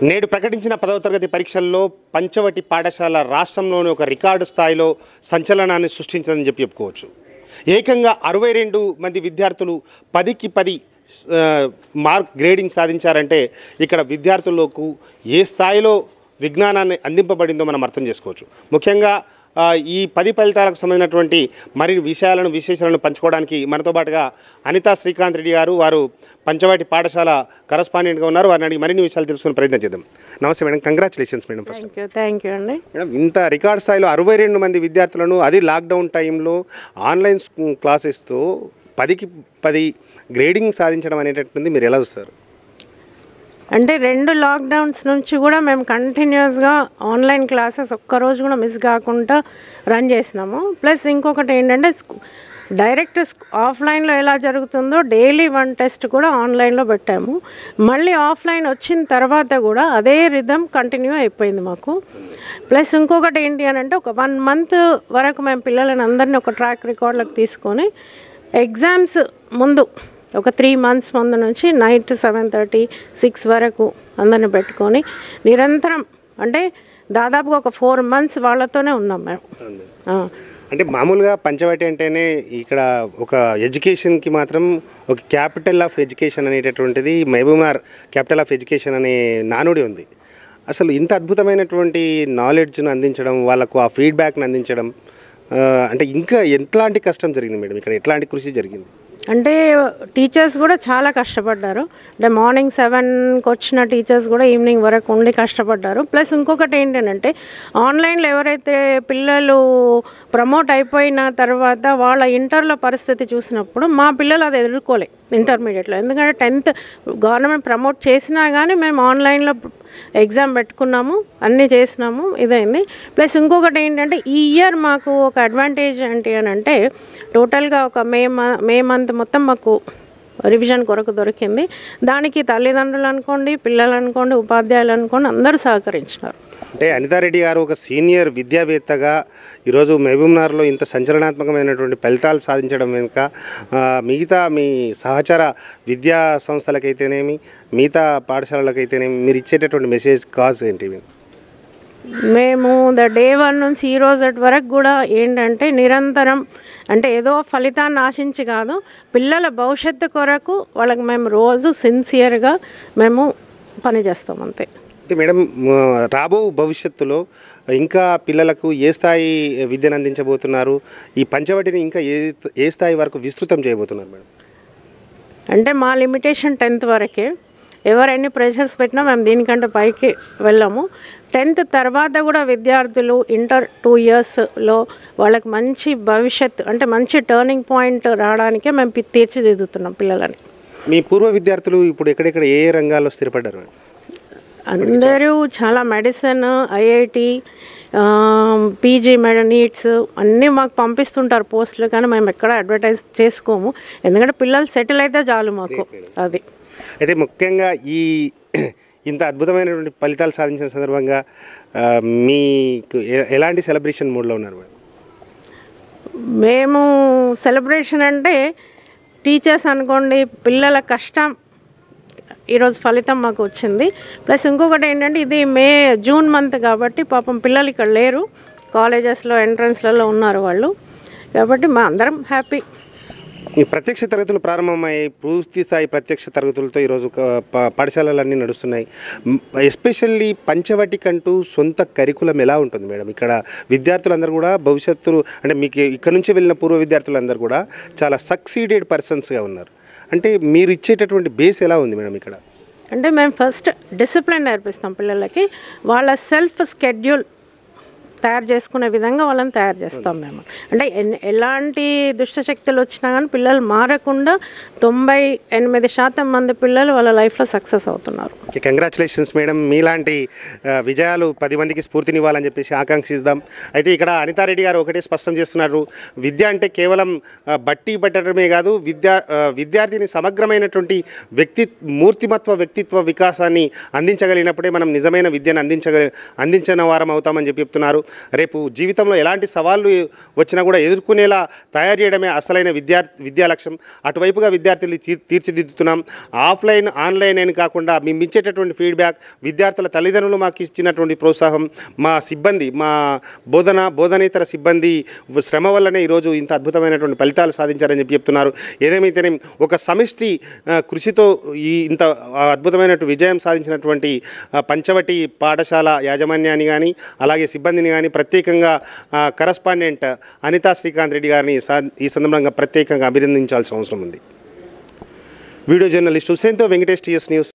నేడు ప్రకటించిన పదవ తరగతి పరీక్షల్లో పంచవటి పాఠశాల రాష్ట్రంలోని ఒక రికార్డు స్థాయిలో సంచలనాన్ని సృష్టించిందని చెప్పి చెప్పుకోవచ్చు ఏకంగా అరవై రెండు మంది విద్యార్థులు పదికి పది ఆ, మార్క్ గ్రేడింగ్ సాధించారంటే ఇక్కడ విద్యార్థులకు ఏ స్థాయిలో విజ్ఞానాన్ని అందింపబడిందో మనం అర్థం చేసుకోవచ్చు ముఖ్యంగా ఆ, ఈ పది ఫలితాలకు సంబంధించినటువంటి మరిన్ని విషయాలను విశేషాలను పంచుకోవడానికి మనతో పాటుగా అనితా శ్రీకాంత్ రెడ్డి గారు వారు పంచవాటి పాఠశాల కరస్పాండెంట్గా ఉన్నారు వారిని అడిగి మరిన్ని విషయాలు తెలుసుకునే ప్రయత్నం చేద్దాం నమస్తే madam congratulations madam first thank you thank you అండి మేడం ఇంత రికార్డ్ స్థాయిలో అరవై రెండు మంది విద్యార్థులను అది లాక్డౌన్ టైంలో ఆన్లైన్ స్కూ- క్లాసెస్తో పదికి పది గ్రేడింగ్ సాధించడం అనేటటువంటి మీరు ఎలా చూస్తారు అంటే రెండు లాక్డౌన్స్ నుంచి కూడా మేము కంటిన్యూస్గా ఆన్లైన్ క్లాసెస్ ఒక్కరోజు కూడా మిస్ కాకుండా రన్ చేసినాము ప్లస్ ఇంకొకటి ఏంటంటే స్కూ- డైరెక్ట్ స్క్- ఆఫ్లైన్లో ఎలా జరుగుతుందో డైలీ వన్ టెస్ట్ కూడా ఆన్లైన్లో పెట్టాము మళ్ళీ ఆఫ్లైన్ వచ్చిన తర్వాత కూడా అదే రిధమ్ కంటిన్యూ అయిపోయింది మాకు ప్లస్ ఇంకొకటి ఏంటి అని అంటే ఒక వన్ మంత్ వరకు మేము పిల్లలని అందరినీ ఒక ట్రాక్ రికార్డులకు తీసుకొని ఎగ్జామ్స్ ముందు ఒక త్రీ మంత్స్ ముందు నుంచి నైట్ సెవెన్ థర్టీ సిక్స్ వరకు అందరిని పెట్టుకొని నిరంతరం అంటే దాదాపుగా ఒక ఫోర్ మంత్స్ వాళ్ళతోనే ఉన్నాం మేము ఆ. అంటే మామూలుగా పంచవటి అంటేనే ఇక్కడ ఒక ఎడ్యుకేషన్కి మాత్రం ఒక క్యాపిటల్ ఆఫ్ ఎడ్యుకేషన్ అనేటటువంటిది మహబూబ్నార్ క్యాపిటల్ ఆఫ్ ఎడ్యుకేషన్ అనే నానుడి ఉంది అసలు ఇంత అద్భుతమైనటువంటి నాలెడ్జ్ను అందించడం వాళ్ళకు ఆ ఫీడ్బ్యాక్ని అందించడం ఆ, అంటే ఇంకా ఎట్లాంటి కష్టం జరిగింది మేడం ఇక్కడ ఎట్లాంటి కృషి జరిగింది అంటే టీచర్స్ కూడా చాలా కష్టపడ్డారు అంటే మార్నింగ్ సెవెన్కి వచ్చిన టీచర్స్ కూడా ఈవినింగ్ వరకు ఉండి కష్టపడ్డారు ప్లస్ ఇంకొకటి ఏంటంటే ఆన్లైన్లో ఎవరైతే పిల్లలు ప్రమోట్ అయిపోయిన తర్వాత వాళ్ళ ఇంటర్లో పరిస్థితి చూసినప్పుడు మా పిల్లలు అది ఎదుర్కోలే ఇంటర్మీడియట్లో ఎందుకంటే టెన్త్ గవర్నమెంట్ ప్రమోట్ చేసినా కానీ మేము ఆన్లైన్లో ఎగ్జామ్ పెట్టుకున్నాము అన్నీ చేసినాము ఇదైంది ప్లస్ ఇంకొకటి ఏంటంటే ఈ ఇయర్ మాకు ఒక అడ్వాంటేజ్ ఏంటి అని అంటే టోటల్గా ఒక మే మ- మే మంత్ మొత్తం మాకు రివిజన్ కొరకు దొరికింది దానికి తల్లిదండ్రులు అనుకోండి పిల్లలు అనుకోండి ఉపాధ్యాయులు అనుకోండి అందరూ సహకరించినారు అంటే అనితారెడ్డి గారు ఒక సీనియర్ విద్యావేత్తగా ఈరోజు మహబూబ్నగర్లో ఇంత సంచలనాత్మకమైనటువంటి ఫలితాలు సాధించడం వెనుక ఆ, మిగతా మీ సహచర విద్యా సంస్థలకైతేనేమి మిగతా పాఠశాలలకైతేనేమి మీరు ఇచ్చేటటువంటి మెసేజ్ కాజ్ ఏంటి మేము ద డే వన్ నుంచి ఈ రోజు వరకు కూడా ఏంటంటే నిరంతరం అంటే ఏదో ఫలితాన్ని ఆశించి కాదు పిల్లల భవిష్యత్తు కొరకు వాళ్ళకి మేము రోజు సిన్సియర్గా మేము పనిచేస్తాం అంతే అయితే మేడం మ, రాబో భవిష్యత్తులో ఇంకా పిల్లలకు ఏ స్థాయి విద్యను అందించబోతున్నారు ఈ పంచవటిని ఇంకా ఏ ఏ స్థాయి వరకు విస్తృతం చేయబోతున్నారు మేడం అంటే మా లిమిటేషన్ టెన్త్ వరకే ఎవరు ఎన్ని ప్రెషర్స్ పెట్టినా మేము దీనికంటే పైకి వెళ్ళాము టెన్త్ తర్వాత కూడా విద్యార్థులు ఇంటర్ టూ ఇయర్స్లో వాళ్ళకి మంచి భవిష్యత్ అంటే మంచి టర్నింగ్ పాయింట్ రావడానికే మేము పి- తీర్చిదిద్దుతున్నాం పిల్లలని మీ పూర్వ విద్యార్థులు ఇప్పుడు ఎక్కడెక్కడ ఏ ఏ రంగాల్లో స్థిరపడ్డారు మేడం అందరూ చాలా మెడిసిన్ ఐఐటి పీజీ మెడ నీట్స్ అన్నీ మాకు పంపిస్తుంటారు పోస్టులు కానీ మేము ఎక్కడ అడ్వర్టైజ్ చేసుకోము ఎందుకంటే పిల్లలు సెటిల్ అయితే చాలు మాకు అది అయితే ముఖ్యంగా ఈ ఇంత అద్భుతమైనటువంటి ఫలితాలు సాధించిన సందర్భంగా ఆ, మీకు ఎ- ఎలాంటి సెలబ్రేషన్ మూడ్లో ఉన్నారు మేడం మేము సెలబ్రేషన్ అంటే టీచర్స్ అనుకోండి పిల్లల కష్టం ఈరోజు ఫలితం మాకు వచ్చింది ప్లస్ ఇంకొకటి ఏంటంటే ఇది మే జూన్ మంత్ కాబట్టి పాపం పిల్లలు ఇక్కడ లేరు కాలేజెస్లో ఎంట్రన్స్లలో ఉన్నారు వాళ్ళు కాబట్టి మా అందరం హ్యాపీ ఈ ప్రత్యక్ష తరగతులు ప్రారంభమై పూర్తి స్థాయి ప్రత్యక్ష తరగతులతో ఈరోజు క- ప- పాఠశాలలన్నీ నడుస్తున్నాయి ఎస్పెషల్లీ పంచవటికంటూ సొంత కరికులం ఎలా ఉంటుంది మేడం ఇక్కడ విద్యార్థులందరూ కూడా భవిష్యత్తులో అంటే మీకు ఇక్కడ నుంచి వెళ్ళిన పూర్వ విద్యార్థులందరూ కూడా చాలా సక్సీడెడ్ పర్సన్స్గా ఉన్నారు అంటే మీరు ఇచ్చేటటువంటి బేస్ ఎలా ఉంది మేడం ఇక్కడ అంటే మేము ఫస్ట్ డిసిప్లిన్ నేర్పిస్తాం పిల్లలకి వాళ్ళ సెల్ఫ్ స్కెడ్యూల్ తయారు చేసుకునే విధంగా వాళ్ళని తయారు చేస్తాం మేము అంటే ఎన్- ఎలాంటి దుష్టశక్తులు వచ్చినా కానీ పిల్లలు మారకుండా తొంభై ఎనిమిది శాతం మంది పిల్లలు వాళ్ళ లైఫ్లో సక్సెస్ అవుతున్నారు కంగ్రాచులేషన్స్ మేడం మీలాంటి ఆ, విజయాలు పది మందికి స్ఫూర్తినివ్వాలని చెప్పేసి ఆకాంక్షిద్దాం అయితే ఇక్కడ అనితారెడ్డి గారు ఒకటే స్పష్టం చేస్తున్నారు విద్య అంటే కేవలం ఆ, బట్టి పట్టడమే కాదు విద్యా ఆ, విద్యార్థిని సమగ్రమైనటువంటి వ్యక్తి మూర్తిమత్వ వ్యక్తిత్వ వికాసాన్ని అందించగలిగినప్పుడే మనం నిజమైన విద్యను అందించగ అందించిన వారం అవుతామని చెప్పి చెప్తున్నారు రేపు జీవితంలో ఎలాంటి సవాళ్ళు వచ్చినా కూడా ఎదుర్కొనేలా తయారు చేయడమే అసలైన విద్యార్థి విద్యా లక్ష్యం అటువైపుగా విద్యార్థులు తీ- తీర్చిదిద్దుతున్నాం ఆఫ్లైన్ ఆన్లైన్ అని కాకుండా మేము ఇచ్చేటటువంటి ఫీడ్బ్యాక్ విద్యార్థుల తల్లిదండ్రులు మాకు ఇచ్చినటువంటి ప్రోత్సాహం మా సిబ్బంది మా బోధన బోధనేతర సిబ్బంది శ్రమ వల్లనే ఈరోజు ఇంత అద్భుతమైనటువంటి ఫలితాలు సాధించారని చెప్పి చెప్తున్నారు ఏదేమైతేనే ఒక సమిష్టి ఆ, కృషితో ఈ ఇంత ఆ, అద్భుతమైనటువంటి విజయం సాధించినటువంటి ఆ, పంచవటి పాఠశాల యాజమాన్యాన్ని కానీ అలాగే సిబ్బందిని కానీ ప్రత్యేకంగా కరస్పాండెంట్ అనితా శ్రీకాంత్ రెడ్డి గారిని సా- ఈ సందర్భంగా ప్రత్యేకంగా అభినందించాల్సిన అవసరం ఉంది వీడియో జర్నలిస్ట్ హుసేన్తో వెంకటేష్ టీఎస్ న్యూస్